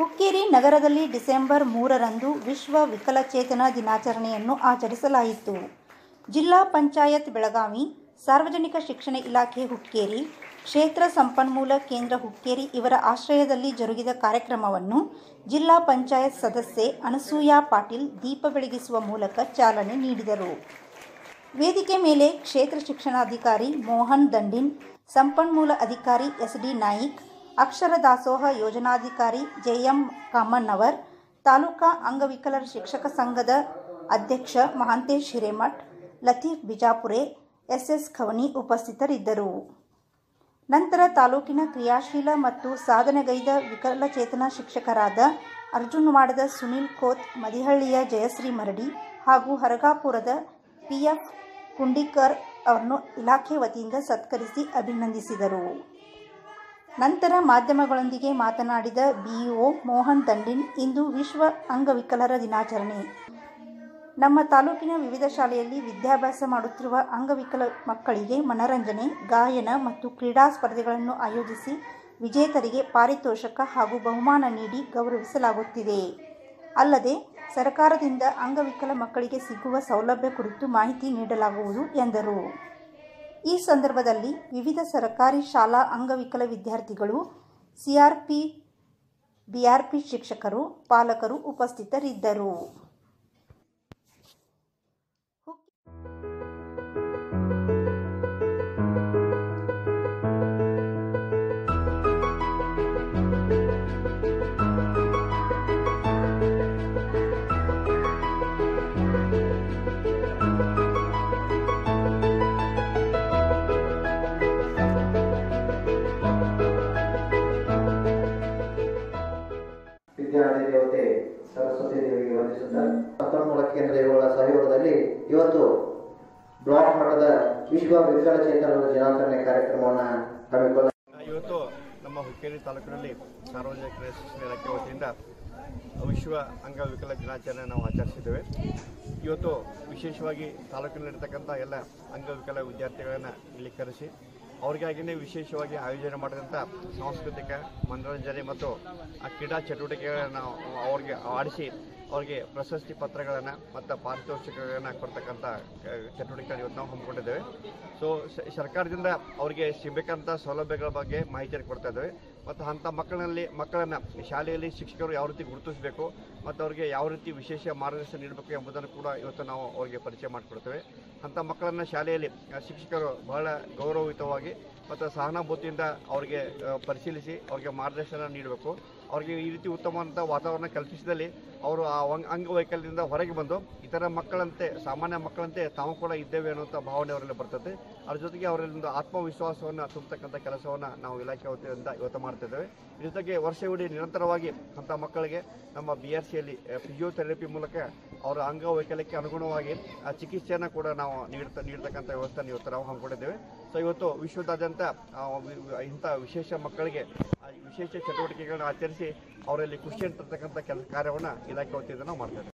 ಹುಕ್ಕೇರಿ ನಗರದಲ್ಲಿ ಡಿಸೆಂಬರ್ ಮೂರರಂದು ವಿಶ್ವ ವಿಕಲಚೇತನ ದಿನಾಚರಣೆಯನ್ನು ಆಚರಿಸಲಾಯಿತು ಜಿಲ್ಲಾ ಪಂಚಾಯತ್ ಬೆಳಗಾವಿ ಸಾರ್ವಜನಿಕ ಶಿಕ್ಷಣ ಇಲಾಖೆ ಹುಕ್ಕೇರಿ ಕ್ಷೇತ್ರ ಸಂಪನ್ಮೂಲ ಕೇಂದ್ರ ಹುಕ್ಕೇರಿ ಇವರ ಆಶ್ರಯದಲ್ಲಿ ಜರುಗಿದ ಕಾರ್ಯಕ್ರಮವನ್ನು ಜಿಲ್ಲಾ ಪಂಚಾಯತ್ ಸದಸ್ಯೆ ಅನಸೂಯಾ ಪಾಟೀಲ್ ದೀಪ ಬೆಳಗಿಸುವ ಮೂಲಕ ಚಾಲನೆ ನೀಡಿದರು ವೇದಿಕೆ ಮೇಲೆ ಕ್ಷೇತ್ರ ಶಿಕ್ಷಣಾಧಿಕಾರಿ ಮೋಹನ್ ದಂಡಿನ್ ಸಂಪನ್ಮೂಲ ಅಧಿಕಾರಿ ಎಸ್ ಡಿ ನಾಯಿಕ್ ಅಕ್ಷರ ದಾಸೋಹ ಯೋಜನಾಧಿಕಾರಿ ಜೆಎಂ ಕಾಮಣ್ಣವರ್ ತಾಲೂಕಾ ಅಂಗವಿಕಲರ ಶಿಕ್ಷಕ ಸಂಘದ ಅಧ್ಯಕ್ಷ ಮಹಾಂತೇಶ್ ಹಿರೇಮಠ್ ಲತೀಫ್ ಬಿಜಾಪುರೆ ಎಸ್ಎಸ್ ಖವನಿ ಉಪಸ್ಥಿತರಿದ್ದರು ನಂತರ ತಾಲೂಕಿನ ಕ್ರಿಯಾಶೀಲ ಮತ್ತು ಸಾಧನೆಗೈದ ವಿಕಲಚೇತನ ಶಿಕ್ಷಕರಾದ ಅರ್ಜುನವಾಡದ ಸುನಿಲ್ ಕೋತ್ ಮದಿಹಳ್ಳಿಯ ಜಯಶ್ರೀ ಮರಡಿ ಹಾಗೂ ಹರಗಾಪುರದ ಪಿಎಫ್ ಕುಂಡಿಕರ್ ಅವರನ್ನು ಇಲಾಖೆ ವತಿಯಿಂದ ಸತ್ಕರಿಸಿ ಅಭಿನಂದಿಸಿದರು ನಂತರ ಮಾಧ್ಯಮಗಳೊಂದಿಗೆ ಮಾತನಾಡಿದ ಬಿಇಒ ಮೋಹನ್ ದಂಡಿನ್ ಇಂದು ವಿಶ್ವ ಅಂಗವಿಕಲರ ದಿನಾಚರಣೆ ನಮ್ಮ ತಾಲೂಕಿನ ವಿವಿಧ ಶಾಲೆಯಲ್ಲಿ ವಿದ್ಯಾಭ್ಯಾಸ ಮಾಡುತ್ತಿರುವ ಅಂಗವಿಕಲ ಮಕ್ಕಳಿಗೆ ಮನರಂಜನೆ ಗಾಯನ ಮತ್ತು ಕ್ರೀಡಾ ಸ್ಪರ್ಧೆಗಳನ್ನು ಆಯೋಜಿಸಿ ವಿಜೇತರಿಗೆ ಪಾರಿತೋಷಕ ಹಾಗೂ ಬಹುಮಾನ ನೀಡಿ ಗೌರವಿಸಲಾಗುತ್ತಿದೆ ಅಲ್ಲದೆ ಸರ್ಕಾರದಿಂದ ಅಂಗವಿಕಲ ಮಕ್ಕಳಿಗೆ ಸಿಗುವ ಸೌಲಭ್ಯ ಕುರಿತು ಮಾಹಿತಿ ನೀಡಲಾಗುವುದು ಎಂದರು ಈ ಸಂದರ್ಭದಲ್ಲಿ ವಿವಿಧ ಸರ್ಕಾರಿ ಶಾಲಾ ಅಂಗವಿಕಲ ವಿದ್ಯಾರ್ಥಿಗಳು ಸಿಆರ್ಪಿ ಬಿಆರ್ಪಿ ಶಿಕ್ಷಕರು ಪಾಲಕರು ಉಪಸ್ಥಿತರಿದ್ದರು ವಿದ್ಯಾರ್ಥಿ ದೇವತೆ ಸರಸ್ವತಿ ದೇವಿಗೆ ವಂದಿಸುತ್ತಾ ಸಂಪನ್ಮೂಲ ಕೇಂದ್ರ ಇವುಗಳ ಸಹಯೋಗದಲ್ಲಿ ಇವತ್ತು ಬ್ಲಾಕ್ ಮಟ್ಟದ ವಿಶ್ವ ವಿಕಲಚೇತನರ ದಿನಾಚರಣೆ ಕಾರ್ಯಕ್ರಮವನ್ನು ಹಮ್ಮಿಕೊಳ್ಳ ಇವತ್ತು ನಮ್ಮ ಹುಕ್ಕೇರಿ ತಾಲೂಕಿನಲ್ಲಿ ಸಾರ್ವಜನಿಕ ಶಿಕ್ಷಣ ಇಲಾಖೆ ವತಿಯಿಂದ ವಿಶ್ವ ಅಂಗವಿಕಲ ದಿನಾಚರಣೆ ನಾವು ಆಚರಿಸಿದ್ದೇವೆ ಇವತ್ತು ವಿಶೇಷವಾಗಿ ತಾಲೂಕಿನಲ್ಲಿರ್ತಕ್ಕಂಥ ಎಲ್ಲ ಅಂಗವಿಕಲ ವಿದ್ಯಾರ್ಥಿಗಳನ್ನು ಇಲ್ಲಿ ಕರೆಸಿ ಅವರಿಗಾಗಿಯೇ ವಿಶೇಷವಾಗಿ ಆಯೋಜನೆ ಮಾಡಿದಂಥ ಸಾಂಸ್ಕೃತಿಕ ಮನೋರಂಜನೆ ಮತ್ತು ಆ ಕ್ರೀಡಾ ಚಟುವಟಿಕೆಗಳನ್ನು ನಾವು ಅವ್ರಿಗೆ ಆಡಿಸಿ ಅವರಿಗೆ ಪ್ರಶಸ್ತಿ ಪತ್ರಗಳನ್ನು ಮತ್ತು ಪಾರಿತೋಷಿಕಗಳನ್ನು ಕೊಡ್ತಕ್ಕಂಥ ಆ, ಚಟುವಟಿಕೆಗಳು ಇವತ್ತು ನಾವು ಹಮ್ಮಿಕೊಂಡಿದ್ದೇವೆ ಸೊ ಸ- ಸರ್ಕಾರದಿಂದ ಅವರಿಗೆ ಸಿಗಬೇಕಂತ ಸೌಲಭ್ಯಗಳ ಬಗ್ಗೆ ಮಾಹಿತಿಯನ್ನು ಕೊಡ್ತಾ ಇದ್ದೇವೆ ಮತ್ತು ಅಂಥ ಮಕ್ಕಳಲ್ಲಿ ಮಕ್ಕಳನ್ನು ಶಾಲೆಯಲ್ಲಿ ಶಿಕ್ಷಕರು ಯಾವ ರೀತಿ ಗುರುತಿಸಬೇಕು ಮತ್ತು ಅವರಿಗೆ ಯಾವ ರೀತಿ ವಿಶೇಷ ಮಾರ್ಗದರ್ಶನ ನೀಡಬೇಕು ಎಂಬುದನ್ನು ಕೂಡ ಇವತ್ತು ನಾವು ಅವರಿಗೆ ಪರಿಚಯ ಮಾಡಿಕೊಡ್ತೇವೆ ಅಂಥ ಮಕ್ಕಳನ್ನು ಶಾಲೆಯಲ್ಲಿ ಆ, ಶಿಕ್ಷಕರು ಬಹಳ ಗೌರವಯುತವಾಗಿ ಮತ್ತು ಸಹಾನುಭೂತಿಯಿಂದ ಅವರಿಗೆ ಆ, ಪರಿಶೀಲಿಸಿ ಅವರಿಗೆ ಮಾರ್ಗದರ್ಶನ ನೀಡಬೇಕು ಅವರಿಗೆ ಈ ರೀತಿ ಉತ್ತಮವಾದಂಥ ವಾತಾವರಣ ಕಲ್ಪಿಸಿದಲ್ಲಿ ಅವರು ಆ ವಂಗ್- ಅಂಗವೈಕಲ್ಯದಿಂದ ಹೊರಗೆ ಬಂದು ಇತರ ಮಕ್ಕಳಂತೆ ಸಾಮಾನ್ಯ ಮಕ್ಕಳಂತೆ ತಾವು ಕೂಡ ಇದ್ದೇವೆ ಅನ್ನುವಂಥ ಭಾವನೆ ಅವರಲ್ಲಿ ಬರ್ತದೆ ಅದ್ರ ಜೊತೆಗೆ ಅವರಲ್ಲಿಂದ ಆತ್ಮವಿಶ್ವಾಸವನ್ನು ತುಂಬತಕ್ಕಂಥ ಕೆಲಸವನ್ನು ನಾವು ಇಲಾಖೆ ವತಿಯಿಂದ ಇವತ್ತು ಮಾಡ್ತಿದ್ದೇವೆ ಇದ್ರ ಜೊತೆಗೆ ವರ್ಷವಿಡೀ ನಿರಂತರವಾಗಿ ಅಂಥ ಮಕ್ಕಳಿಗೆ ನಮ್ಮ ಬಿ ಆರ್ ಸಿಯಲ್ಲಿ ಫಿಸಿಯೋಥೆರಪಿ ಮೂಲಕ ಅವರ ಅಂಗವೈಕಲ್ಯಕ್ಕೆ ಅನುಗುಣವಾಗಿ ಆ ಚಿಕಿತ್ಸೆಯನ್ನು ಕೂಡ ನಾವು ನೀಡ್ತಾ ನೀಡ್ತಕ್ಕಂಥ ವ್ಯವಸ್ಥೆಯನ್ನು ಇವತ್ತು ನಾವು ಹಮ್ಮಿಕೊಂಡಿದ್ದೇವೆ ಸೊ ಇವತ್ತು ವಿಶ್ವದಾದ್ಯಂತ ಆ, ವಿ- ವಿ- ಇಂಥ ವಿಶೇಷ ಮಕ್ಕಳಿಗೆ ಆ ವಿಶೇಷ ಚಟುವಟಿಕೆಗಳನ್ನ ಆಚರಿಸಿ ಅವರಲ್ಲಿ ಖುಷಿ ಅಂತಕ್ಕಂಥ ಕೆಲಸ ಕಾರ್ಯವನ್ನು ಇಲಾಖೆ ವತಿಯಿಂದ ನಾವು ಮಾಡ್ತೇವೆ